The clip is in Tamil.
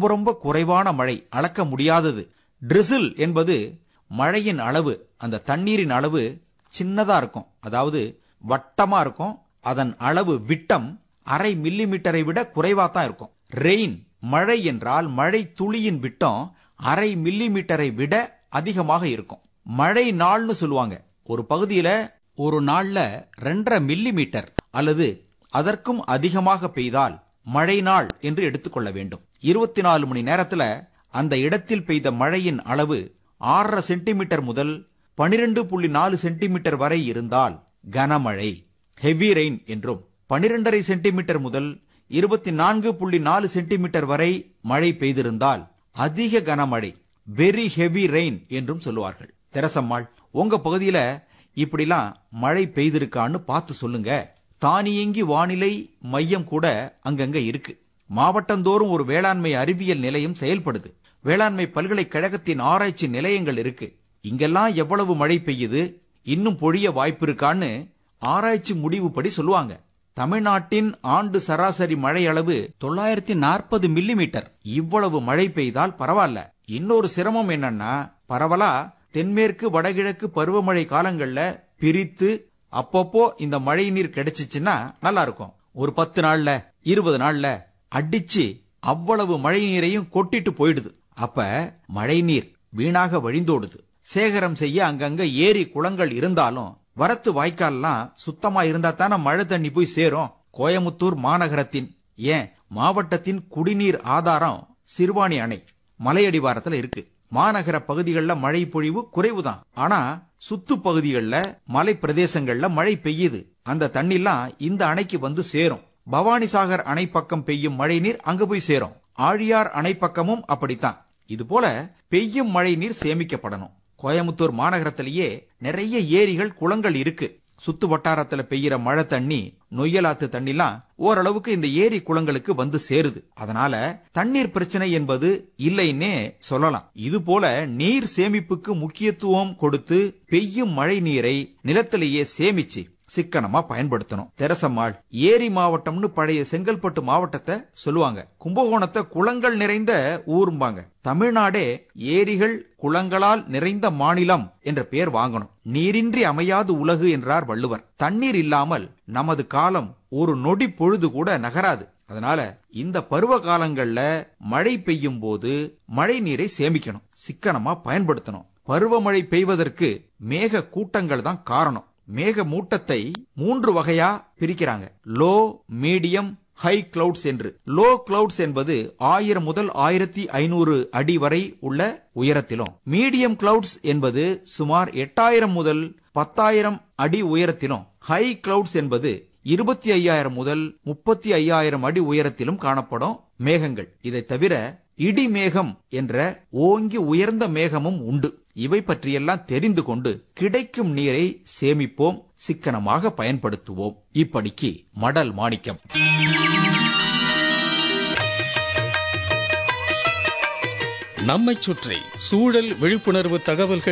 ரொம்ப ரொம்ப குறைவான மழை அளக்க முடியாதது ட்ரிசில் என்பது மழையின் அளவு அந்த தண்ணீரின் அளவு சின்னதா இருக்கும் அதாவது வட்டமா இருக்கும் அதன் அளவு விட்டம் அரை மில்லி மீட்டரை விட குறைவா தான் இருக்கும் ரெயின் மழை என்றால் மழை துளியின் விட்டம் அரை மில்லி மீட்டரை விட அதிகமாக இருக்கும் மழை நாள்னு சொல்லுவாங்க ஒரு பகுதியில ஒரு நாள்ல ரெண்டரை மில்லி மீட்டர் அல்லது அதற்கும் அதிகமாக பெய்தால் மழை நாள் என்று எடுத்துக்கொள்ள வேண்டும் இருபத்தி நாலு மணி நேரத்துல அந்த இடத்தில் பெய்த மழையின் அளவு ஆறரை சென்டிமீட்டர் முதல் பனிரெண்டு புள்ளி நாலு சென்டிமீட்டர் வரை இருந்தால் கனமழை ஹெவி ரெயின் என்றும் பனிரெண்டரை சென்டிமீட்டர் முதல் இருபத்தி நான்கு புள்ளி நாலு சென்டிமீட்டர் வரை மழை பெய்திருந்தால் அதிக கனமழை வெரி ஹெவி ரெயின் என்றும் சொல்லுவார்கள் தெரசம்மாள் உங்க பகுதியில இப்படிலாம் மழை பெய்திருக்கான்னு பார்த்து சொல்லுங்க தானியங்கி வானிலை மையம் கூட அங்கங்க இருக்கு மாவட்டந்தோறும் ஒரு வேளாண்மை அறிவியல் நிலையம் செயல்படுது வேளாண்மை பல்கலைக்கழகத்தின் ஆராய்ச்சி நிலையங்கள் இருக்கு இங்கெல்லாம் எவ்வளவு மழை பெய்யுது இன்னும் பொழிய வாய்ப்பு இருக்கான்னு ஆராய்ச்சி முடிவுப்படி சொல்லுவாங்க தமிழ்நாட்டின் ஆண்டு சராசரி மழை அளவு தொள்ளாயிரத்தி நாற்பது மில்லிமீட்டர் இவ்வளவு மழை பெய்தால் பரவாயில்ல இன்னொரு சிரமம் என்னன்னா பரவலா தென்மேற்கு வடகிழக்கு பருவமழை காலங்கள்ல பிரித்து அப்பப்போ இந்த மழை நீர் கிடைச்சிச்சுன்னா நல்லா இருக்கும் ஒரு பத்து நாள்ல இருபது நாள்ல அடிச்சு அவ்வளவு மழை நீரையும் கொட்டிட்டு போயிடுது அப்ப மழை நீர் வீணாக வழிந்தோடுது சேகரம் செய்ய அங்கங்க ஏரி குளங்கள் இருந்தாலும் வரத்து வாய்க்கால்லாம் சுத்தமா இருந்தா தானே மழை தண்ணி போய் சேரும் கோயமுத்தூர் மாநகரத்தின் ஏன் மாவட்டத்தின் குடிநீர் ஆதாரம் சிறுவாணி அணை மலையடிவாரத்துல இருக்கு மாநகர பகுதிகளில் மழை பொழிவு குறைவுதான் ஆனா சுத்து பகுதிகளில் மலை பிரதேசங்கள்ல மழை பெய்யுது அந்த தண்ணிலாம் இந்த அணைக்கு வந்து சேரும் பவானிசாகர் அணை பக்கம் பெய்யும் மழை நீர் அங்க போய் சேரும் ஆழியார் அணை பக்கமும் அப்படித்தான் இது போல பெய்யும் மழை நீர் சேமிக்கப்படணும் கோயமுத்தூர் மாநகரத்திலேயே நிறைய ஏரிகள் குளங்கள் இருக்கு சுத்து வட்டாரத்துல பெய்யற மழை தண்ணி நொய்யலாத்து தண்ணிலாம் ஓரளவுக்கு இந்த ஏரி குளங்களுக்கு வந்து சேருது அதனால தண்ணீர் பிரச்சனை என்பது இல்லைன்னே சொல்லலாம் இது போல நீர் சேமிப்புக்கு முக்கியத்துவம் கொடுத்து பெய்யும் மழை நீரை நிலத்திலேயே சேமிச்சு சிக்கனமா பயன்படுத்தணும் தெரசம்மாள் ஏரி மாவட்டம்னு பழைய செங்கல்பட்டு மாவட்டத்தை சொல்லுவாங்க கும்பகோணத்தை குளங்கள் நிறைந்த ஊரும்பாங்க தமிழ்நாடே ஏரிகள் குளங்களால் நிறைந்த மாநிலம் என்ற பெயர் வாங்கணும் நீரின்றி அமையாது உலகு என்றார் வள்ளுவர் தண்ணீர் இல்லாமல் நமது காலம் ஒரு நொடி பொழுது கூட நகராது அதனால இந்த பருவ காலங்கள்ல மழை பெய்யும் போது மழை நீரை சேமிக்கணும் சிக்கனமா பயன்படுத்தணும் பருவமழை பெய்வதற்கு மேக கூட்டங்கள் தான் காரணம் மேக மூட்டத்தை மூன்று வகையா பிரிக்கிறாங்க லோ மீடியம் ஹை கிளவுட்ஸ் என்று லோ கிளவுட்ஸ் என்பது ஆயிரம் முதல் ஆயிரத்தி ஐநூறு அடி வரை உள்ள உயரத்திலும் மீடியம் கிளவுட்ஸ் என்பது சுமார் எட்டாயிரம் முதல் பத்தாயிரம் அடி உயரத்திலும் ஹை கிளவுட்ஸ் என்பது இருபத்தி ஐயாயிரம் முதல் முப்பத்தி ஐயாயிரம் அடி உயரத்திலும் காணப்படும் மேகங்கள் இதை தவிர இடி மேகம் என்ற ஓங்கி உயர்ந்த மேகமும் உண்டு இவை பற்றியெல்லாம் தெரிந்து கொண்டு கிடைக்கும் நீரை சேமிப்போம் சிக்கனமாக பயன்படுத்துவோம் இப்படிக்கு மடல் மாணிக்கம் நம்மைச் சுற்றி சூழல் விழிப்புணர்வு தகவல்கள்